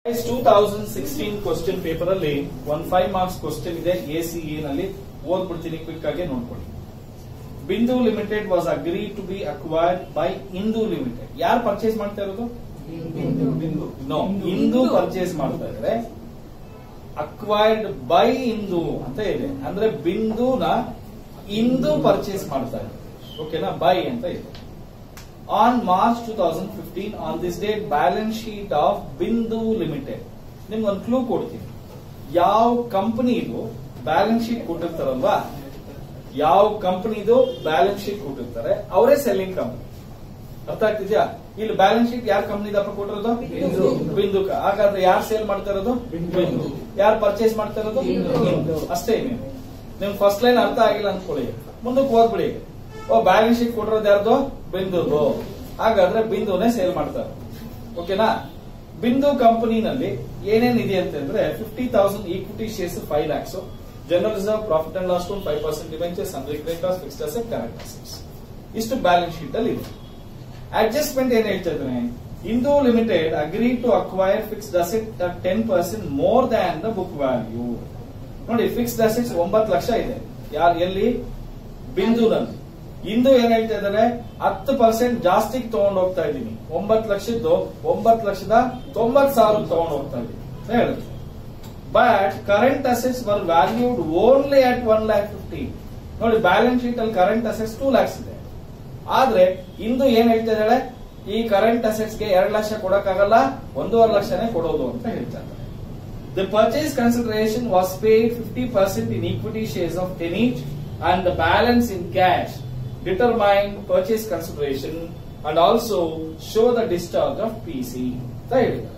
Two thousand sixteen question paper ಅಲ್ಲಿ one five marks question ಇದೆ A C A ನಲ್ಲಿ ಓದ್ಬಿಡ್ತೀನಿ ಕ್ವಿಕ್ ಆಗಿ ನೋಡ್ಕೊಳ್ಳಿ Bindu Limited was agree to be acquired by Indu Limited ಯಾರು ಪರ್ಚೇಸ್ ಮಾಡ್ತಾ ಇರೋದು ನೋ ಇಂದು ಪರ್ಚೇಸ್ ಮಾಡ್ತಾ ಇದ್ರೆ ಅಕ್ವೈರ್ಡ್ ಬೈ ಇಂದು ಅಂತ ಇದೆ ಅಂದ್ರೆ ಬಿಂದುನ ಇಂದು ಪರ್ಚೇಸ್ ಮಾಡ್ತಾ ಇದೆ ಓಕೆನಾ ಬೈ ಅಂತ ಇದೆ on March two thousand fifteen on this date balance sheet of Bindu Limited ನಿಮ್ಗೆ ಒಂದು ಕ್ಲೂ ಕೊಡ್ತೀನಿ ಯಾವ ಕಂಪನಿದು ಬ್ಯಾಲೆನ್ಸ್ ಶೀಟ್ ಕೊಟ್ಟಿರ್ತಾರಲ್ವಾ ಯಾವ ಕಂಪನಿದು ಬ್ಯಾಲೆನ್ಸ್ ಶೀಟ್ ಕೊಟ್ಟಿರ್ತಾರೆ ಅವರೇ ಸೆಲ್ಲಿಂಗ್ ಕಂಪನಿ ಅರ್ಥ ಆಗ್ತಿದ್ಯಾ ಇಲ್ಲಿ ಬ್ಯಾಲೆನ್ಸ್ ಶೀಟ್ ಯಾರ ಕಂಪನಿದಪ್ಪ ಕೊಟ್ಟಿರೋದು ಬಿಂದು. ಬಿಂದು ಹಾಗಾದ್ರೆ ಯಾರು ಸೇಲ್ ಮಾಡ್ತಾ ಇರೋದು ಬಿಂದು. ಯಾರು ಪರ್ಚೇಸ್ ಮಾಡ್ತಾ ಇರೋದು ಬಿಂದು. ಬಿಂದು. ಅಷ್ಟೇ ನೀವು ನಿಮ್ ಫಸ್ಟ್ ಲೈನ್ ಅರ್ಥ ಆಗಿಲ್ಲ ಅನ್ಕೊಳ್ಳಿ ಮುಂದಕ್ಕೆ ಹೋಗ್ಬಿಡಿ ಓ ಬ್ಯಾಲೆನ್ಸ್ ಶೀಟ್ ಕೊಟ್ಟಿರೋದು ಯಾರ್ದು ಬಿಂದುದು ಹಾಗಾದ್ರೆ ಬಿಂದುನೇ ಸೇಲ್ ಮಾಡ್ತಾರೆ ಓಕೆನಾ ಬಿಂದು ಕಂಪನಿನಲ್ಲಿ ಏನೇನಿದೆ ಅಂತಂದ್ರೆ fifty thousand equity shares five lakhs general reserve profit and loss five percent debentures ಅಂದ್ರೆ creditors fixed asset current assets ಇಷ್ಟು ಬ್ಯಾಲೆನ್ಸ್ ಶೀಟ್ ಅಲ್ಲಿ ಇದೆ ಅಡ್ಜಸ್ಟ್ಮೆಂಟ್ ಏನ್ ಹೇಳ್ತಾ ಇದ್ದಾನೆ Indu Limited agree to acquire fixed asset ten percent more than the book value ನೋಡಿ fixed assets ಒಂಬತ್ತು ಲಕ್ಷ ಇದೆ ಯಾರು ಎಲ್ಲಿ ಬಿಂದುನಲ್ಲಿ ಇಂದು ಏನ್ ಹೇಳ್ತಾ ಇದ್ದಾರೆ ಹತ್ತು ಪರ್ಸೆಂಟ್ ಜಾಸ್ತಿ ತಗೊಂಡು ಹೋಗ್ತಾ ಇದ್ದೀನಿ ಒಂಬತ್ತು ಲಕ್ಷದ್ದು ಒಂಬತ್ತು ಲಕ್ಷದ ತೊಂಬತ್ ಸಾವಿರ ತಗೊಂಡು ಹೋಗ್ತಾ ಇದ್ದೀನಿ ಅಂತ ಹೇಳಿದ್ರು but current assets were valued only at one lakh fifty ನೋಡಿ ಬ್ಯಾಲೆನ್ಸ್ ಶೀಟ್ ಅಲ್ಲಿ ಕರೆಂಟ್ ಅಸೆಟ್ಸ್ ಟೂ ಲ್ಯಾಕ್ಸ್ ಇದೆ ಆದ್ರೆ ಇಂದು ಏನ್ ಹೇಳ್ತಾ ಇದ್ದಾಳೆ ಈ ಕರೆಂಟ್ ಅಸೆಟ್ಸ್ ಗೆ ಎರಡು ಲಕ್ಷ ಕೊಡಕ್ಕಾಗಲ್ಲ ಒಂದೂವರೆ ಲಕ್ಷನೇ ಕೊಡೋದು ಅಂತ ಹೇಳ್ತಾ ಇದ್ದಾರೆ the purchase consideration was paid fifty percent in equity shares of ten each and the balance in cash determine purchase consideration and also show the discharge of P C ಅಂತ ಹೇಳಿದ್ದಾರೆ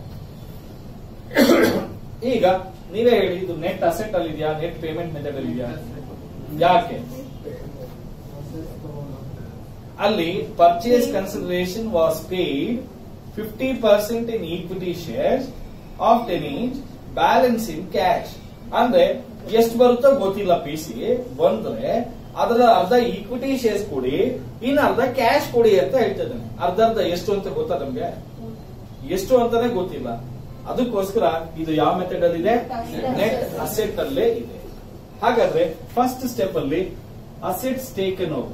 ಈಗ ನೀವೇ ಹೇಳಿ ಇದು ನೆಟ್ ಅಸೆಟ್ ಅಲ್ಲಿ ಇದೆಯಾ net payment method ಅಲ್ಲಿ ಇದೆಯಾ ಯಾಕೆ ಅಲ್ಲಿ purchase consideration was paid fifty percent in equity shares of ten each balance in cash ಅಂದ್ರೆ ಎಷ್ಟು ಬರುತ್ತೋ ಗೊತ್ತಿಲ್ಲ ಪಿ ಸಿ ಬಂದ್ರೆ ಅದರ ಅರ್ಧ ಈಕ್ವಿಟಿ ಶೇರ್ಸ್ ಕೊಡಿ ಇನ್ನು ಅರ್ಧ ಕ್ಯಾಶ್ ಕೊಡಿ ಅಂತ ಹೇಳ್ತಿದ್ದಾನೆ ಅರ್ಧ ಅರ್ಧ ಎಷ್ಟು ಅಂತ ಗೊತ್ತಾ ನಮ್ಗೆ ಎಷ್ಟು ಅಂತಾನೆ ಗೊತ್ತಿಲ್ಲ ಅದಕ್ಕೋಸ್ಕರ ಇದು ಯಾವ ಮೆಥಡ್ ಅಲ್ಲಿ ಇದೆ ನೆಟ್ ಅಸೆಟ್ ಅಲ್ಲೇ ಇದೆ ಹಾಗಾದ್ರೆ ಫಸ್ಟ್ ಸ್ಟೆಪ್ ಅಲ್ಲಿ assets taken over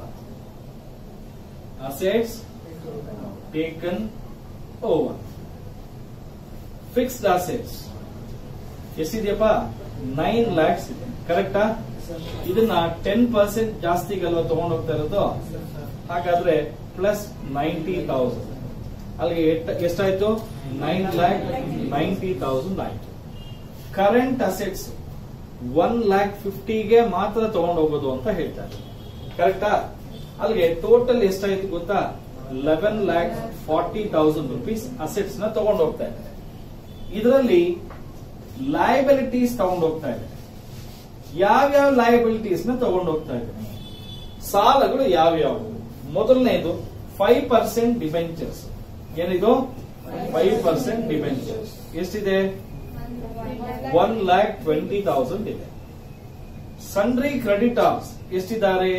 assets taken over fixed assets ಎಷ್ಟಿದೆಯಪ್ಪ ನೈನ್ ಲ್ಯಾಕ್ಸ್ ಇದೆ ಕರೆಕ್ಟಾ ಇದನ್ನ ಟೆನ್ ಪರ್ಸೆಂಟ್ ಜಾಸ್ತಿಗಲ್ವ ತಗೊಂಡು ಹೋಗ್ತಾ ಇರೋದು ಹಾಗಾದ್ರೆ ಪ್ಲಸ್ ನೈಂಟಿ ತೌಸಂಡ್ ಅಲ್ಲಿಗೆ ಎಷ್ಟ್- ಎಷ್ಟಾಯ್ತು ನೈನ್ ಲ್ಯಾಕ್ ನೈಂಟಿ ತೌಸಂಡ್ ಆಯ್ತು ಕರೆಂಟ್ ಅಸೆಟ್ಸ್ ಒನ್ ಲ್ಯಾಕ್ ಫಿಫ್ಟಿಗೆ ಮಾತ್ರ ತಗೊಂಡು ಹೋಗೋದು ಅಂತ ಹೇಳ್ತಾರೆ ಕರೆಕ್ಟಾ ಅಲ್ಲಿಗೆ ಟೋಟಲ್ ಎಷ್ಟಾಯ್ತು ಗೊತ್ತಾ eleven lakh forty thousand rupees assets ನ ತಗೊಂಡು ಹೋಗ್ತಾ ಇದ್ದಾರೆ ಇದರಲ್ಲಿ ಲಯಬಿಲಿಟೀಸ್ ತಗೊಂಡು ಹೋಗ್ತಾ ಇದ್ದಾರೆ ಯಾವ್ಯಾವ ಲಯಬಿಲಿಟೀಸ್ ನ ತಗೊಂಡು ಹೋಗ್ತಾ ಇದ್ದಾರೆ ಸಾಲಗಳು ಯಾವ್ಯಾವು ಮೊದಲನೇದು ಫೈವ್ ಪರ್ಸೆಂಟ್ ಡಿಬೆಂಚರ್ಸ್ ಏನಿದು ಫೈವ್ ಪರ್ಸೆಂಟ್ ಡಿಬೆಂಚರ್ಸ್ ಎಷ್ಟಿದೆ ಒನ್ ಲ್ಯಾಕ್ ಟ್ವೆಂಟಿ ತೌಸಂಡ್ ಇದೆ ಸನ್ರಿ ಕ್ರೆಡಿಟಾರ್ಸ್ ಎಷ್ಟಿದ್ದಾರೆ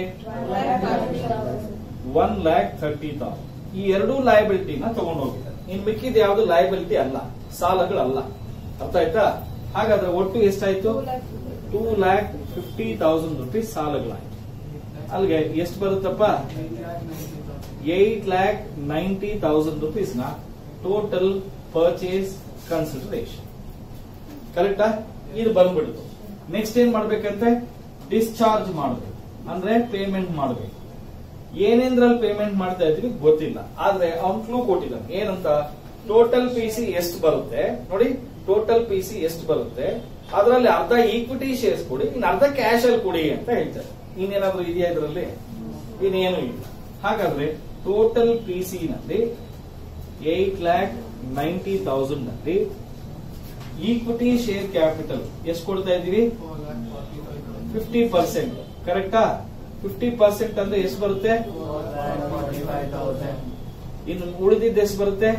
ಒನ್ ಲ್ಯಾಕ್ ಥರ್ಟಿ ತೌಸಂಡ್ ಈ ಎರಡೂ ಲಯಬಿಲಿಟಿನ ತಗೊಂಡು ಹೋಗಿದ್ದಾರೆ ಇನ್ ಮಿಕ್ಕಿದ ಯಾವ್ದು ಲಯಬಿಲಿಟಿ ಅಲ್ಲ ಸಾಲಗಳಲ್ಲ ಅರ್ಥ ಆಯ್ತಾ ಹಾಗಾದ್ರೆ ಒಟ್ಟು ಎಷ್ಟಾಯ್ತು two lakh fifty thousand rupees ಸಾಲಗಳಾಯ್ತು ಅಲ್ಲಿಗೆ ಎಷ್ಟು ಬರುತ್ತಪ್ಪ eight lakh ninety thousand rupees ನ ಟೋಟಲ್ ಪರ್ಚೇಸ್ ಕನ್ಸಿಡರೇಷನ್ ಕರೆಕ್ಟಾ ಇದು ಬಂದ್ಬಿಡ್ತು ನೆಕ್ಸ್ಟ್ ಏನ್ ಮಾಡ್ಬೇಕಂತೆ ಡಿಸ್ಚಾರ್ಜ್ ಮಾಡಬೇಕು ಅಂದ್ರೆ ಪೇಮೆಂಟ್ ಮಾಡಬೇಕು ಏನೇಂದ್ರಲ್ಲಿ ಪೇಮೆಂಟ್ ಮಾಡ್ತಾ ಇದ್ವಿ ಗೊತ್ತಿಲ್ಲ ಆದ್ರೆ ಅವ್ನ್ ಕ್ಲೂ ಕೊಟ್ಟಿದ್ದಾನೆ ಏನಂತ ಟೋಟಲ್ ಪಿ ಸಿ ಎಷ್ಟು ಬರುತ್ತೆ ನೋಡಿ ಟೋಟಲ್ ಪಿ ಸಿ ಎಷ್ಟು ಬರುತ್ತೆ ಅದರಲ್ಲಿ ಅರ್ಧ ಈಕ್ವಿಟಿ ಶೇರ್ಸ್ ಕೊಡಿ ಇನ್ನು ಅರ್ಧ ಕ್ಯಾಶ್ ಅಲ್ಲಿ ಕೊಡಿ ಅಂತ ಹೇಳ್ತಾರೆ ಇನ್ನೇನಾದ್ರೂ ಇದೆಯಾ ಇದರಲ್ಲಿ ಇನ್ನೇನು ಇಲ್ಲ ಹಾಗಾದ್ರೆ ಟೋಟಲ್ ಪಿ ಸಿ ನಲ್ಲಿ ಏಟ್ ಲ್ಯಾಕ್ ನೈಂಟಿ ತೌಸಂಡ್ ನಲ್ಲಿ ಈಕ್ವಿಟಿ ಶೇರ್ ಕ್ಯಾಪಿಟಲ್ ಎಷ್ಟು ಕೊಡ್ತಾ ಇದೀವಿ ಫಿಫ್ಟಿ ಪರ್ಸೆಂಟ್ ಕರೆಕ್ಟಾ ಫಿಫ್ಟಿ ಪರ್ಸೆಂಟ್ ಅಂದ್ರೆ ಎಷ್ಟು ಬರುತ್ತೆ ಇನ್ನು ಉಳಿದಿದ್ದು ಎಷ್ಟು ಬರುತ್ತೆ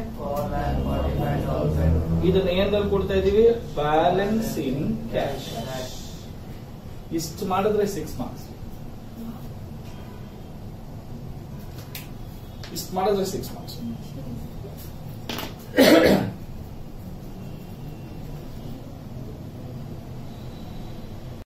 ಇದನ್ನ ಏನ್ರಲ್ಲಿ ಕೊಡ್ತಾ ಇದೀವಿ ಬ್ಯಾಲೆನ್ಸ್ ಇನ್ ಕ್ಯಾಶ್ ಇಷ್ಟು ಮಾಡಿದ್ರೆ ಸಿಕ್ಸ್ ಮಾರ್ಕ್ಸ್ ಇಷ್ಟು ಮಾಡಿದ್ರೆ ಸಿಕ್ಸ್ ಮಾರ್ಕ್ಸ್